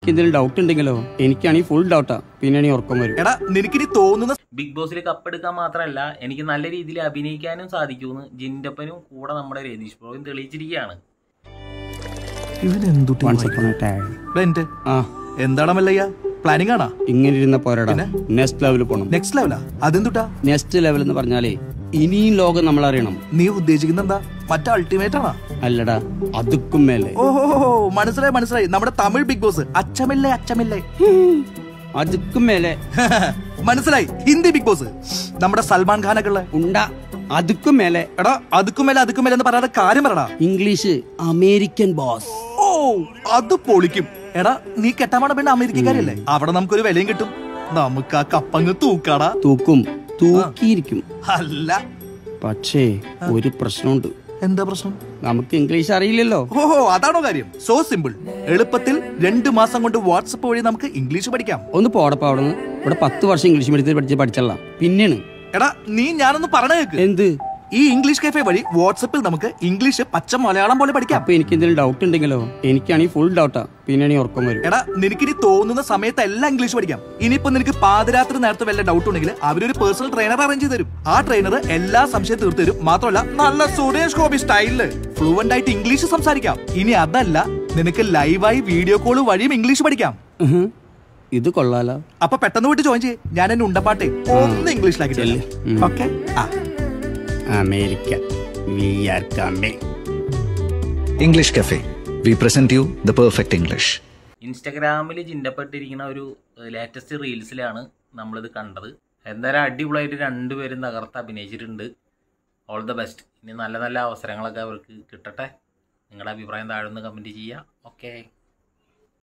എനിക്ക് എന്തെങ്കിലും ഡൗട്ട് ഉണ്ടെങ്കിലോ എനിക്കാണെങ്കിൽ ഫുൾ ഡൗട്ടാ പിന്നെയാണെങ്കിൽ ഉറക്കം വരും എടാ നിനക്കിനി തോന്നുന്ന ബിഗ് ബോസിൽ കപ്പെടുക്കാൻ മാത്രമല്ല എനിക്ക് നല്ല രീതിയിൽ അഭിനയിക്കാനും സാധിക്കുമെന്ന് ജിൻഡപ്പനും കൂടെ നമ്മുടെ രതീഷ് ബ്രോയും തെളിയിച്ചിരിക്കുകയാണ് ഇവൻ എന്തുട്ടി Once upon a time. Blend ആ എന്താണ് മല്ലയ്യ പ്ലാനിങ് ആണാ ഇങ്ങനെ ഇരുന്ന പോരാടാ നെക്സ്റ്റ് ലെവലിൽ പോണം നെക്സ്റ്റ് ലെവലാ അതെന്തുട്ടാ നെക്സ്റ്റ് ലെവൽ എന്ന് പറഞ്ഞാലേ ഇനിയും ലോകം നമ്മൾ അറിയണം നീ ഉദ്ദേശിക്കുന്ന എന്താ മറ്റേ അൾട്ടിമേറ്റ് ആണാ അല്ലടാ അതുക്കും മേലെ ഓഹോ മനസ്സിലായി മനസ്സിലായി നമ്മുടെ തമിഴ് ബിഗ് ബോസ് അച്ചമില്ലേ അച്ചമില്ലേ അതുക്കും മേലെ മനസ്സിലായി ഹിന്ദി ബിഗ് ബോസ് നമ്മുടെ സൽമാൻ ഖാനൊക്കെ ഉള്ള ഉണ്ടാ അതുക്കും മേലെ എടാ അതുക്കും മേലെ അതുക്കും മേലെ എന്ന് പറയാതെ കാര്യം പറടാ ഇംഗ്ലീഷ് അമേരിക്കൻ ബോസ് ഓ അത് പൊളിക്കും എടാ നീ കെട്ടാമാണ് പെണ്ണ് അമേരിക്കക്കാരല്ലേ അവിടെ നമുക്കൊരു വിലയും കിട്ടും നമുക്ക് ആ കപ്പങ്ങ് തൂക്കാടാ തൂക്കും തൂക്കിയിരിക്കും അല്ല പക്ഷേ ഒരു പ്രശ്നമുണ്ട് എന്താ പ്രശ്നം നമുക്ക് ഇംഗ്ലീഷ് അറിയില്ലല്ലോ ഓഹോ അതാണോ കാര്യം സോ സിമ്പിൾ എളുപ്പത്തിൽ രണ്ട് മാസം കൊണ്ട് വാട്സപ്പ് വഴി നമുക്ക് ഇംഗ്ലീഷ് പഠിക്കാം ഒന്ന് പോടപ്പ അവിടെ നിന്ന് ഇവിടെ പത്ത് വർഷം ഇംഗ്ലീഷ് മീഡിയത്തിൽ പഠിച്ച് പഠിച്ചല്ല പിന്നെയാണ് എടാ നീ ഞാനൊന്ന് പറഞ്ഞ കേക്ക് എന്ത് ഈ ഇംഗ്ലീഷ് കഫേ വഴി വാട്സപ്പിൽ നമുക്ക് ഇംഗ്ലീഷ് പച്ച മലയാളം പോലെ പഠിക്കാം അപ്പൊ എനിക്ക് എന്തെങ്കിലും ഡൗട്ട് ഉണ്ടെങ്കിലോ എനിക്കാണെങ്കിൽ ഫുൾ ഡൗട്ടാ പിന്നെയാണെങ്കിൽ ഉറക്കം വരും എടാ നിനക്കിനി തോന്നുന്ന സമയത്ത് എല്ലാം ഇംഗ്ലീഷ് പഠിക്കാം ഇനിയിപ്പോ നിനക്ക് പാതിരാത്രി നേരത്തെ വല്ല ഡൗട്ട് ഉണ്ടെങ്കിൽ അവരൊരു പേഴ്സണൽ ട്രെയിനർ അറേഞ്ച് ചെയ്ത് തരും ആ ട്രെയിനർ എല്ലാ സംശയം തീർത്തു തരും മാത്രമല്ല നല്ല സുരേഷ് ഗോപി സ്റ്റൈലില് ഫ്ലുവന്റ് ആയിട്ട് ഇംഗ്ലീഷ് സംസാരിക്കാം ഇനി അതല്ല നിനക്ക് ലൈവായി വീഡിയോ കോൾ വഴിയും ഇംഗ്ലീഷ് പഠിക്കാം ഉഹും. ഇത് കൊള്ളാലോ അപ്പൊ പെട്ടെന്ന് പോയിട്ട് ജോയിൻ ചെയ്യ് ഞാൻ എന്നെ ഉണ്ടപ്പാട്ടെ ഒന്ന് ഇംഗ്ലീഷിലാക്കി ചെല്ല്. ഉം. ഓക്കെ ആ America we are coming English Cafe. We present you the perfect English. ഇൻസ്റ്റഗ്രാമിൽ ജിൻഡപ്പെട്ടിരിക്കുന്ന ഒരു ലേറ്റസ്റ്റ് റീൽസിലാണ് നമ്മളിത് കണ്ടത് എന്തായാലും അടിപൊളിയായിട്ട് രണ്ടുപേരും തകർത്ത് അഭിനയിച്ചിട്ടുണ്ട് ഓൾ ദ ബെസ്റ്റ് ഇനി നല്ല നല്ല അവസരങ്ങളൊക്കെ അവർക്ക് കിട്ടട്ടെ നിങ്ങളുടെ അഭിപ്രായം താഴെ ഒന്ന് കമൻറ്റ് ചെയ്യുക ഓക്കെ